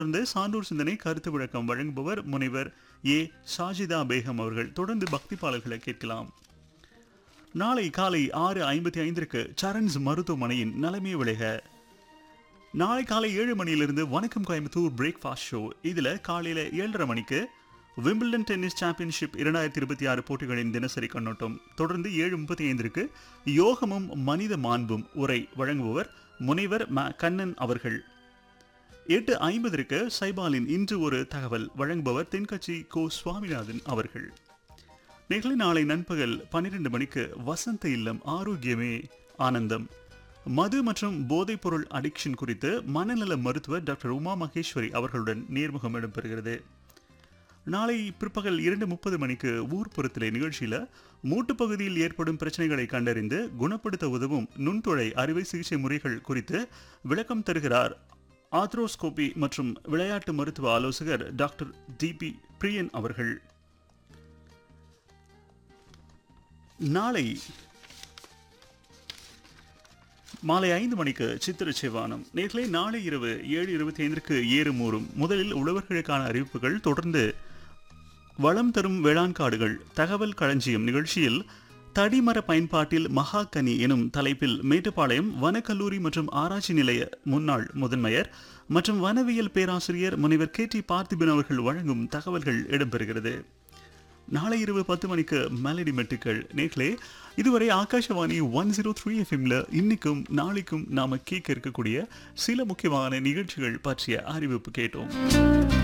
தொடர்ந்து சான்றோர் சிந்தனை கருத்து விளக்கம் வழங்குபவர் முனைவர் ஏ ஷாஜிதா பேகம் அவர்கள் தொடர்ந்து பக்தி பாடல்களை கேட்கலாம் நாளை காலை ஆறு ஐம்பத்தி ஐந்திற்கு சரண்ஸ் மருத்துவமனையின் நலமே விளைக நாளை காலை ஏழு மணியிலிருந்து வணக்கம் கோயம்புத்தூர் பிரேக்ஃபாஸ்ட் ஷோ இதில் காலையில் ஏழரை மணிக்கு விம்பிள்டன் டென்னிஸ் சாம்பியன்ஷிப் இரண்டாயிரத்தி இருபத்தி ஆறு போட்டிகளின் தினசரி கண்ணோட்டம் தொடர்ந்து ஏழு முப்பத்தி ஐந்திற்கு யோகமும் மனித மாண்பும் உரை வழங்குபவர் முனைவர் ம கண்ணன் அவர்கள் எட்டு ஐம்பதற்கு சைபாலின் இன்று ஒரு தகவல் வழங்குபவர் தென்கட்சி கோ சுவாமிநாதன் அவர்கள் நிகழ்ச்சி நாளை நண்பகல் பன்னிரண்டு மணிக்கு வசந்த இல்லம் ஆரோக்கியமே ஆனந்தம் மது மற்றும் போதைப்பொருள் அடிக்ஷன் குறித்து மனநல மருத்துவர் டாக்டர் உமா மகேஸ்வரி அவர்களுடன் நேர்முகம் இடம்பெறுகிறது நாளை பிற்பகல் இரண்டு முப்பது மணிக்கு ஊர்ப்புறத்திலே நிகழ்ச்சியில் மூட்டு பகுதியில் ஏற்படும் பிரச்சனைகளை கண்டறிந்து குணப்படுத்த உதவும் நுண்துளை அறுவை சிகிச்சை முறைகள் குறித்து விளக்கம் தருகிறார் ஆத்ரோஸ்கோபி மற்றும் விளையாட்டு மருத்துவ ஆலோசகர் டாக்டர் டிபி பிரியன் அவர்கள் நாளை மாலை ஐந்து மணிக்கு சித்திர செவ்வானம் நேர்களை நாளை இரவு ஏழு இருபத்தி ஐந்திற்கு ஏறுமூறும் முதலில் உழவர்களுக்கான அறிவிப்புகள் தொடர்ந்து வளம் தரும் வேளாண் காடுகள் தகவல் களஞ்சியம் நிகழ்ச்சியில் தடிமர பயன்பாட்டில் மகாகனி எனும் தலைப்பில் மேட்டுப்பாளையம் வனக்கல்லூரி மற்றும் ஆராய்ச்சி நிலைய முன்னாள் முதன்மையர் மற்றும் வனவியல் பேராசிரியர் முனைவர் கே டி பார்த்திபன் அவர்கள் வழங்கும் தகவல்கள் இடம்பெறுகிறது நாளை இரவு பத்து மணிக்கு மெலடி மெட்டுக்கள் நேர்களே இதுவரை ஆகாஷவாணி ஒன் ஜீரோ த்ரீ எஃப்எம்ல இன்னைக்கும் நாளைக்கும் நாம கேட்க இருக்கக்கூடிய சில முக்கியமான நிகழ்ச்சிகள் பற்றிய அறிவிப்பு கேட்டோம்